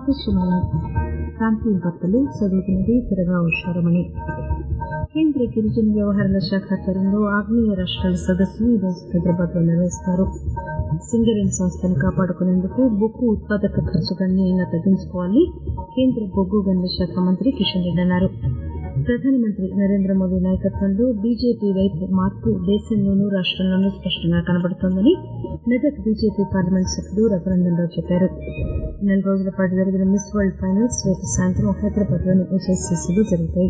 ఆకాశవాణి ప్రాంతీయ వార్తలు చదువుతున్నది త్వరగా ఉషారమణి కేంద్ర గిరిజన వ్యవహారాల శాఖ ఆధ్వర్యంలో ఆగ్నేయ రాష్ట్రాల సదస్సును ఈరోజు హైదరాబాద్ లో నిర్వహిస్తారు సింగరేణి సంస్థను కాపాడుకునేందుకు బొగ్గు ఉత్పాదక ఖర్చు గణనీయంగా తగ్గించుకోవాలని కేంద్ర బొగ్గు గనుల శాఖ మంత్రి కిషన్ రెడ్డి అన్నారు ప్రధానమంత్రి నరేంద్ర మోదీ నాయకత్వంలో బీజేపీ వైపు మార్పు దేశంలోనూ రాష్టంలోనూ స్పష్టంగా కనబడుతోందని మెదక్ బీజేపీ పార్లమెంట్ సభ్యుడు రఘునందన్ రావు చెప్పారు నెల రోజుల పాటు జరిగిన మిస్ వరల్డ్ ఫైనల్స్ రేపు సాయంత్రం హైదరాబాద్ లోని హెచ్ఐసిసిలో జరుగుతాయి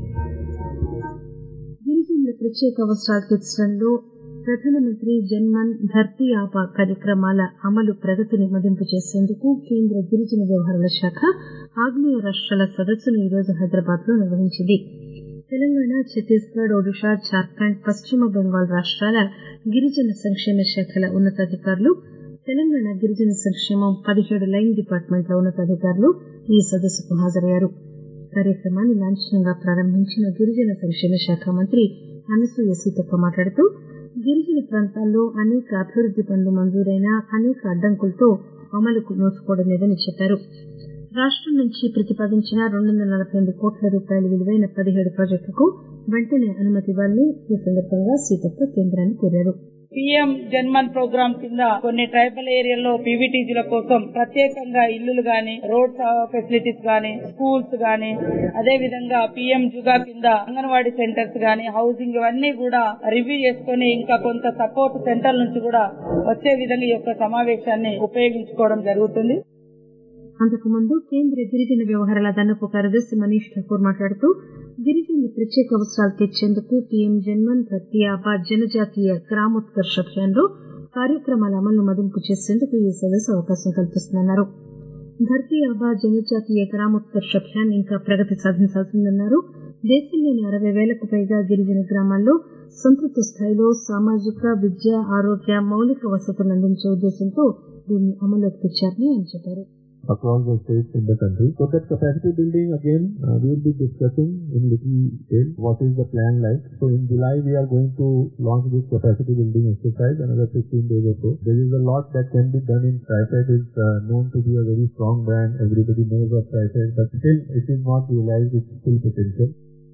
గిరిజనుల ప్రత్యేక అవసరాలు తీర్చడంలో ప్రధానమంత్రి జన్మన్ ధర్తీ ఆబా కార్యక్రమాల అమలు ప్రగతిని మదింపు చేసేందుకు కేంద్ర గిరిజన వ్యవహారాల శాఖ ఆగ్నేయ రాష్ట్రాల సదస్సును ఈరోజు హైదరాబాద్ లో నిర్వహించింది తెలంగాణ ఛత్తీస్గఢ్ ఒడిషా జార్ఖండ్ పశ్చిమ బెంగాల్ రాష్ట్రాల గిరిజన సంక్షేమ శాఖల ఉన్నతాధికారులు తెలంగాణ గిరిజన సంక్షేమం పదిహేడు లైన్ డిపార్ట్మెంట్ల ఉన్నతాధికారులు ఈ సదస్సుకు హాజరయ్యారు కార్యక్రమాన్ని లాంఛనంగా ప్రారంభించిన గిరిజన సంక్షేమ శాఖ మంత్రి అనసూయ సీతక్క మాట్లాడుతూ గిరిజన ప్రాంతాల్లో అనేక అభివృద్ది పనులు మంజూరైనా అనేక అడ్డంకులతో అమలుకు నోచుకోవడం లేదని చెప్పారు రాష్టం నుంచి ప్రతిపాదించిన రెండు వందల నలభై ఎనిమిది కోట్ల రూపాయల విలువైన పదిహేడు ప్రాజెక్టులకు వెంటనే అనుమతి ఇవ్వాలని ఈ సందర్భంగా సీతక్క కేంద్రాన్ని కోరారు పీఎం జన్మన్ ప్రోగ్రామ్ కింద కొన్ని ట్రైబల్ ఏరియాల్లో పీవీటీజీల కోసం ప్రత్యేకంగా ఇల్లులు గాని రోడ్ ఫెసిలిటీస్ గాని స్కూల్స్ గాని అదే విధంగా పీఎం జుగా కింద అంగన్వాడీ సెంటర్స్ గాని హౌసింగ్ ఇవన్నీ కూడా రివ్యూ చేసుకుని ఇంకా కొంత సపోర్ట్ సెంటర్ నుంచి కూడా వచ్చే విధంగా ఈ యొక్క సమావేశాన్ని ఉపయోగించుకోవడం జరుగుతుంది అంతకుముందు కేంద్ర గిరిజన వ్యవహారాల అదనపు కార్యదర్శి మనీష్ ఠాకూర్ మాట్లాడుతూ గిరిజనుల ప్రత్యేక అవసరాలు తీర్చేందుకు పీఎం జన్మన్ ధర్తీ ఆబా జనజాతీయ గ్రామోత్కర్ష అభియాన్లో కార్యక్రమాల అమలును మదింపు చేసేందుకు ఈ సదస్సు అవకాశం కల్పిస్తుందన్నారు ధర్తీ ఆబా జనజాతీయ గ్రామోత్కర్ష అభియాన్ ఇంకా ప్రగతి సాధించాల్సిందన్నారు దేశంలోని అరవై వేలకు పైగా గిరిజన గ్రామాల్లో సంతృప్త స్థాయిలో సామాజిక విద్య ఆరోగ్య మౌలిక వసతులు అందించే ఉద్దేశంతో దీన్ని అమలులోకి తెచ్చారని ఆయన చెప్పారు across the states in the country. So that capacity building again uh, we will be discussing in little detail what is the plan like. So in July we are going to launch this capacity building exercise another 15 days or so. There is a lot that can be done in TriFed is uh, known to be a very strong brand. Everybody knows of TriFed but still it is not realized its full potential.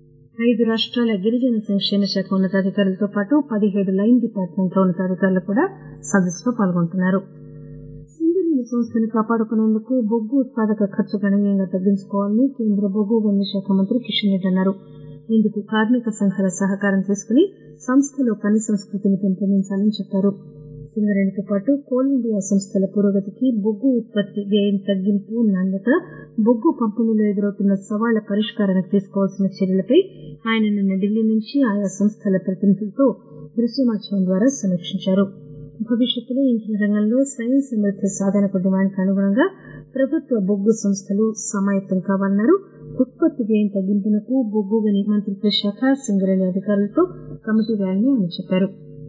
ఐదు రాష్ట్రాల గిరిజన సంక్షేమ శాఖ ఉన్నతాధికారులతో పాటు పదిహేడు line డిపార్ట్మెంట్ల ఉన్నతాధికారులు కూడా సదస్సులో పాల్గొంటున్నారు సింగరేణి సంస్థను కాపాడుకునేందుకు బొగ్గు ఉత్పాదక ఖర్చు గణనీయంగా తగ్గించుకోవాలని కేంద్ర బొగ్గు గనుల శాఖ మంత్రి కిషన్ రెడ్డి అన్నారు ఇందుకు కార్మిక సంఘాల సహకారం తీసుకుని సంస్థలో పని సంస్కృతిని పెంపొందించాలని చెప్పారు సింగరేణితో పాటు కోల్ ఇండియా సంస్థల పురోగతికి బొగ్గు ఉత్పత్తి వ్యయం తగ్గింపు నాణ్యత బొగ్గు పంపిణీలో ఎదురవుతున్న సవాళ్ల పరిష్కారానికి తీసుకోవాల్సిన చర్యలపై ఆయన నిన్న ఢిల్లీ నుంచి ఆయా సంస్థల ప్రతినిధులతో దృశ్య మాధ్యమం ద్వారా సమీక్షించారు భవిష్యత్తులో ఇంధన రంగంలో స్వయం సమృద్ది సాధనకు డిమాండ్కు అనుగుణంగా ప్రభుత్వ బొగ్గు సంస్థలు సమాయత్తం కావాలన్నారు ఉత్పత్తి వ్యయం తగ్గింపునకు బొగ్గు గని మంత్రిత్వ శాఖ సింగరేణి అధికారులతో కమిటీ వేయాలని ఆయన చెప్పారు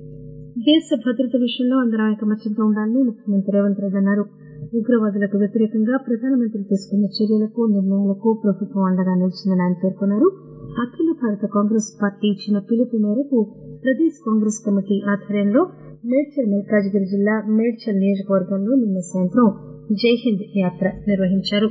దేశ భద్రత విషయంలో అందరూ ఐకమత్యంతో ఉండాలని ముఖ్యమంత్రి రేవంత్ రెడ్డి అన్నారు ఉగ్రవాదులకు వ్యతిరేకంగా ప్రధానమంత్రి తీసుకున్న చర్యలకు నిర్ణయాలకు ప్రభుత్వం అండగా నిలిచిందని ఆయన పేర్కొన్నారు అఖిల భారత కాంగ్రెస్ పార్టీ ఇచ్చిన పిలుపు మేరకు ప్రదేశ్ కాంగ్రెస్ కమిటీ ఆధ్వర్యంలో మేడ్చల్ మల్కాజ్గిరి జిల్లా మేడ్చల్ నియోజకవర్గంలో నిన్న సాయంత్రం జైహింద్ యాత్ర నిర్వహించారు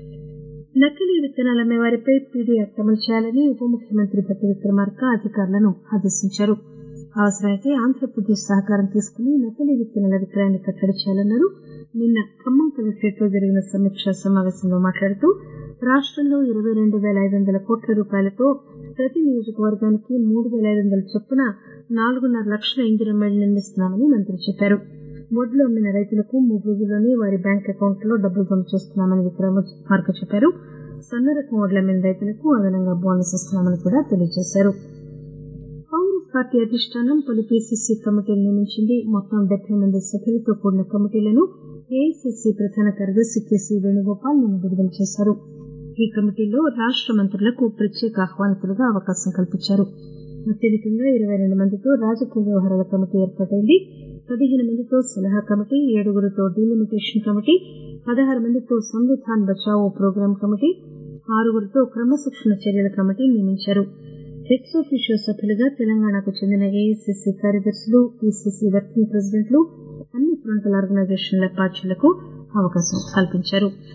నకిలీ విత్తనాలు అమ్మేవారిపై పీడీఆర్ అమలు చేయాలని ఉప ముఖ్యమంత్రి భట్టి విక్రమార్క అధికారులను ఆదేశించారు అవసరమైతే ఆంధ్రప్రదేశ్ సహకారం తీసుకుని నకిలీ విత్తనాల విక్రయాన్ని కట్టడి చేయాలన్నారు నిన్న ఖమ్మం కలెక్టరేట్ లో జరిగిన సమీక్షా సమావేశంలో మాట్లాడుతూ రాష్టంలో ఇరవై రెండు వేల ఐదు వందల కోట్ల రూపాయలతో ప్రతి నియోజకవర్గానికి మూడు వేల ఐదు వందల చొప్పున నాలుగున్నర లక్షల ఇందిరమ్మలు నిర్మిస్తున్నామని మంత్రి చెప్పారు వడ్లు అమ్మిన రైతులకు మూడు రోజుల్లోనే వారి బ్యాంక్ అకౌంట్లో డబ్బులు జమ చేస్తున్నామని విక్రమార్క చెప్పారు సన్న రకం వడ్లు అమ్మిన రైతులకు అదనంగా బోనస్ ఇస్తున్నామని కూడా తెలియజేశారు కాంగ్రెస్ పార్టీ అధిష్టానం పలు పీసీసీ కమిటీలు నియమించింది మొత్తం డెబ్బై మంది సభ్యులతో కూడిన కమిటీలను ఏఐసీసీ ప్రధాన కార్యదర్శి కేసీ వేణుగోపాల్ నిన్న విడుదల చేశారు ఈ కమిటీలో రాష్ట మంత్రులకు ప్రత్యేక ఆహ్వానితులుగా అవకాశం కల్పించారు అత్యధికంగా ఇరవై రెండు మందితో రాజకీయ వ్యవహారాల కమిటీ ఏర్పాటైంది పదిహేను మందితో సలహా కమిటీ ఏడుగురితో డీలిమిటేషన్ కమిటీ పదహారు మందితో సంవిధాన్ బచావో ప్రోగ్రాం కమిటీ ఆరుగురితో క్రమశిక్షణ చర్యల కమిటీ నియమించారు ఎక్స్ ఆఫీషియో సభ్యులుగా తెలంగాణకు చెందిన ఏఐసిసి కార్యదర్శులు పిసిసి వర్కింగ్ ప్రెసిడెంట్లు అన్ని ఫ్రంటల్ ఆర్గనైజేషన్ల పార్టీలకు అవకాశం కల్పించారు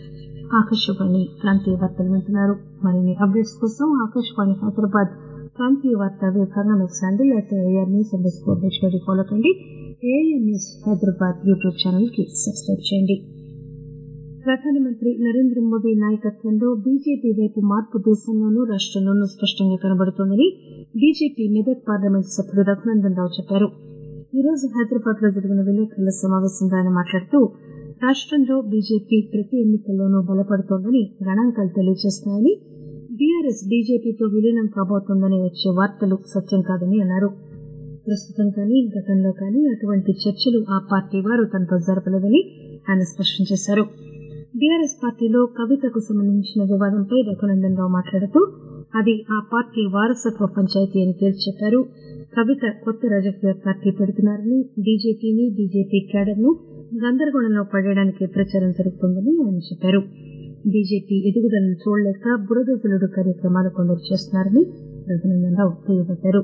ఆకాశవాణి ప్రాంతీయ వార్తలు వింటున్నారు మరిన్ని అప్డేట్స్ కోసం ఆకాశవాణి హైదరాబాద్ ప్రాంతీయ వార్తా విభాగం X handle at A R news underscore H Y D follow కండి A R news Hyderabad YouTube channel కి సబ్స్క్రైబ్ చేయండి ప్రధానమంత్రి నరేంద్ర మోదీ నాయకత్వంలో బీజేపీ వైపు మార్పు దేశంలోనూ రాష్టంలోనూ స్పష్టంగా కనబడుతోందని బీజేపీ మెదక్ పార్లమెంట్ సభ్యుడు రఘునందన్ రావు చెప్పారు ఈ రోజు హైదరాబాద్ లో జరిగిన విలేకరుల సమావేశంలో ఆయన మాట్లాడుతూ రాష్టంలో బీజేపీ ప్రతి ఎన్నికల్లోనూ బలపడుతోందని గణాంకాలు తెలియజేస్తున్నాయని బీఆర్ఎస్ బీజేపీతో విలీనం కాబోతోందని వచ్చే వార్తలు సత్యం కాదని అన్నారు ప్రస్తుతం కానీ గతంలో కానీ అటువంటి చర్చలు ఆ పార్టీ వారు తనతో జరపలేదని ఆయన స్పష్టం చేశారు బీఆర్ఎస్ పార్టీలో కవితకు సంబంధించిన వివాదంపై రఘునందన్ రావు మాట్లాడుతూ అది ఆ పార్టీ వారసత్వ పంచాయతీ అని తేల్చి చెప్పారు కవిత కొత్త రాజకీయ పార్టీ పెడుతున్నారని బీజేపీని బీజేపీ క్యాడర్ ను గందరగోళంలో పడేయడానికి ప్రచారం జరుగుతోందని ఆయన చెప్పారు బీజేపీ ఎదుగుదలను చూడలేక బురదజలుడు కార్యక్రమాలు కొందరు చేస్తున్నారని రఘునందన్ రావు దుయ్యబట్టారు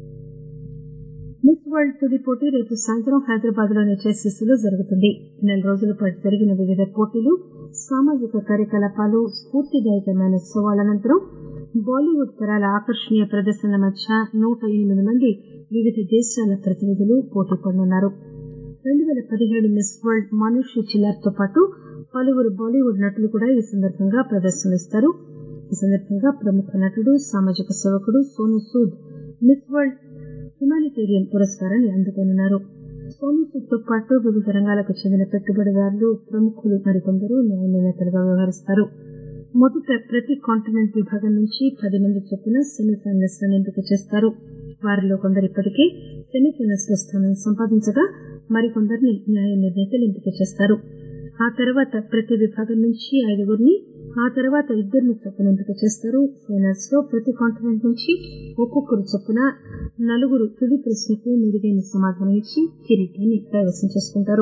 మిస్ వరల్డ్ తుది పోటీ రేపు సాయంత్రం హైదరాబాద్ లోని హెచ్ఎస్సీసీలో జరుగుతుంది నెల రోజుల పాటు జరిగిన వివిధ పోటీలు సామాజిక కార్యకలాపాలు స్ఫూర్తిదాయకమైన సవాళ్ల అనంతరం బాలీవుడ్ తరాల ఆకర్షణీయ ప్రదర్శనల మధ్య నూట ఎనిమిది మంది వివిధ దేశాల ప్రతినిధులు పోటీ పడనున్నారు రెండు పేల పదిహేడు మిస్ వరల్డ్ మనుష్య చిల్లార్తో పాటు పలువురు బాలీవుడ్ నటులు కూడా ఈ సందర్భంగా ప్రదర్శనలిస్తారు ఈ సందర్భంగా ప్రముఖ నటుడు సామాజిక సేవకుడు Sonu Sood Miss World humanitarian పురస్కారాన్ని అందుకోనున్నారు సోను సూద్ తో పాటు వివిధ రంగాలకు చెందిన పెట్టుబడిదారులు ప్రముఖులు మరికొందరు న్యాయ నిర్ణేతలుగా వ్యవహరిస్తారు మొదట ప్రతి కాంటినెంట్ విభాగం నుంచి పది మంది చొప్పున సెమీఫైనల్స్ లను ఎంపిక చేస్తారు వారిలో కొందరు ఇప్పటికే సెమీఫైనల్స్ లో స్థానం సంపాదించగా మరికొందరిని న్యాయ నిర్ణేతలు ఎంపిక చేస్తారు ఆ తర్వాత ప్రతి విభాగం నుంచి ఐదుగురిని ఆ తర్వాత ఇద్దరిని చొప్పున ఎంపిక చేస్తారు ఫైనల్స్ లో ప్రతి కాంటినెంట్ నుంచి ఒక్కొక్కరు చొప్పున నలుగురు తుది ప్రశ్నకు మెరుగైన సమాధానం ఇచ్చి కిరీటాన్ని కైవసం చేసుకుంటారు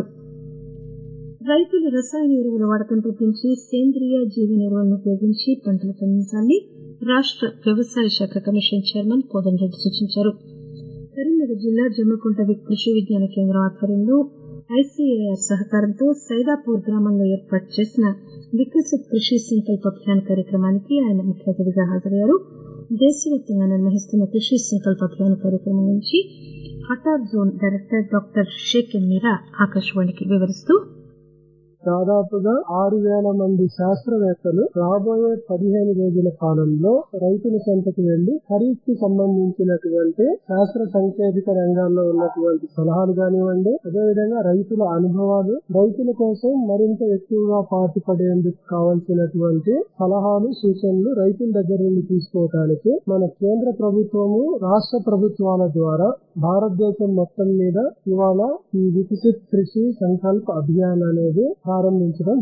రైతులు రసాయన ఎరువుల వాడకం తగ్గించి సేంద్రియ జీవన ఎరువులను ఉపయోగించి పంటలు పండించాలని రాష్ట వ్యవసాయ శాఖ కమిషన్ చైర్మన్ కోదండరెడ్డి సూచించారు కరీంనగర్ జిల్లా జమ్మకుంట కృషి విజ్ఞాన కేంద్రం ఆధ్వర్యంలో ఐసీఏఆర్ సహకారంతో సైదాపూర్ గ్రామంలో ఏర్పాటు చేసిన వికసిత్ కృషి సంకల్ప అభియాన్ కార్యక్రమానికి ఆయన ముఖ్య అతిథిగా హాజరయ్యారు దేశవ్యాప్తంగా నిర్వహిస్తున్న కృషి సంకల్ప అభియాన్ కార్యక్రమం నుంచి హటార్ జోన్ డైరెక్టర్ డాక్టర్ షేకెన్ మీరా ఆకాశవాణికి వివరిస్తూ దాదాపుగా ఆరు వేల మంది శాస్త్రవేత్తలు రాబోయే పదిహేను రోజుల కాలంలో రైతుల చెంతకు వెళ్లి ఖరీఫ్ కి సంబంధించినటువంటి శాస్త్ర సాంకేతిక రంగాల్లో ఉన్నటువంటి సలహాలు కానివ్వండి అదేవిధంగా రైతుల అనుభవాలు రైతుల కోసం మరింత ఎక్కువగా పాటుపడేందుకు కావాల్సినటువంటి సలహాలు సూచనలు రైతుల దగ్గర నుండి తీసుకోవటానికి మన కేంద్ర ప్రభుత్వము రాష్ట్ర ప్రభుత్వాల ద్వారా భారతదేశం మొత్తం మీద ఇవాళ ఈ వికసిత్ కృషి సంకల్ప్ అభియాన్ అనేది ప్రారంభించడం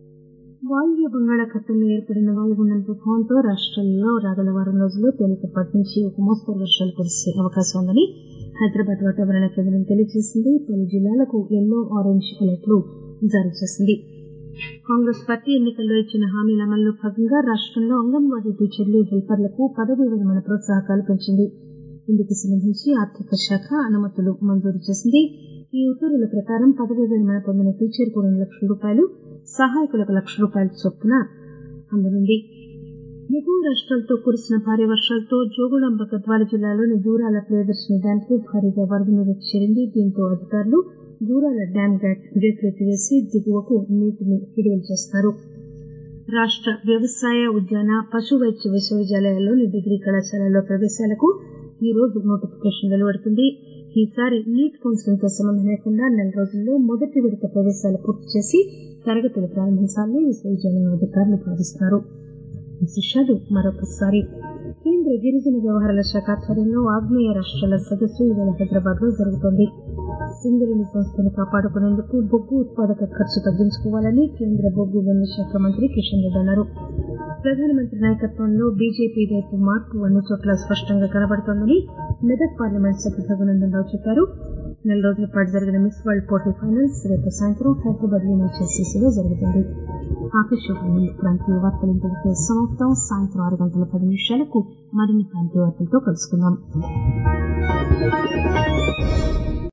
వాయువ్య బంగాళాఖాతంలో ఏర్పడిన వాయుగుండం ప్రభావంతో రాష్ట్రంలో రాగల వారం రోజుల్లో తేలికపాటి నుంచి ఒక మోస్తరు వర్షాలు కురిసే అవకాశం ఉందని హైదరాబాద్ వాతావరణ కేంద్రం తెలియజేసింది పలు జిల్లాలకు ఎల్లో ఆరెంజ్ అలర్ట్లు జారీ చేసింది కాంగ్రెస్ పార్టీ ఎన్నికల్లో ఇచ్చిన హామీల అమల్లో భాగంగా రాష్టంలో అంగన్వాడీ టీచర్లు హెల్పర్లకు పదవీ విరమణ ప్రోత్సాహకాలు పెంచింది ఇందుకు సంబంధించి ఆర్థిక శాఖ అనుమతులు మంజూరు చేసింది ఈ ఉత్తర్వుల ప్రకారం పదవీ విరమణ పొందిన టీచర్కు రెండు లక్షల రూపాయలు సహాయకులకు లక్ష రూపాయల చొప్పున అందనుంది ఎగువ రాష్ట్రాలతో కురిసిన భారీ వర్షాలతో జోగులాంబ గద్వాల జిల్లాలోని జూరాల ప్రియదర్శిని డ్యాంకు భారీగా వరద నీరు చేరింది దీంతో అధికారులు జూరాల డ్యాం గేట్లు ఎత్తివేసి దిగువకు నీటిని విడుదల చేస్తారు రాష్ట వ్యవసాయ ఉద్యాన పశు వైద్య విశ్వవిద్యాలయాల్లోని డిగ్రీ కళాశాలల్లో ప్రవేశాలకు ఈ రోజు నోటిఫికేషన్ వెలువడుతుంది ఈసారి నీట్ కౌన్సిలింగ్ తో సంబంధం లేకుండా నెల రోజుల్లో మొదటి విడత ప్రవేశాలు పూర్తి చేసి తరగతులు ప్రారంభించాలని విశ్వవిద్యాలయం అధికారులు భావిస్తున్నారు విశేషాలు మరొకసారి కేంద్ర గిరిజన వ్యవహారాల శాఖ ఆధ్వర్యంలో ఆగ్నేయ రాష్ట్రాల సదస్సు ఇవాళ హైదరాబాద్ లో జరుగుతోంది సింగరేణి సంస్థను కాపాడుకునేందుకు బొగ్గు ఉత్పాదక ఖర్చు తగ్గించుకోవాలని కేంద్ర బొగ్గు గనుల శాఖ మంత్రి కిషన్ రెడ్డి అన్నారు ప్రధానమంత్రి నాయకత్వంలో బీజేపీ వైపు మార్పు అన్ని చోట్ల స్పష్టంగా కనబడుతోందని మెదక్ పార్లమెంట్ సభ్యుడు రఘునందన్ రావు చెప్పారు నెల రోజుల పాటు జరిగిన మిస్ వరల్డ్ పోటీ ఫైనల్స్ రేపు సాయంత్రం హైదరాబాద్ లోని హెచ్ఎస్సీసీలో జరుగుతుంది ఆకాశవాణి ప్రాంతీయ వార్తలు ఇంతటితో సమాప్తం సాయంత్రం ఆరు గంటల పది నిమిషాలకు మరిన్ని ప్రాంతీయ వార్తలతో కలుసుకుందాం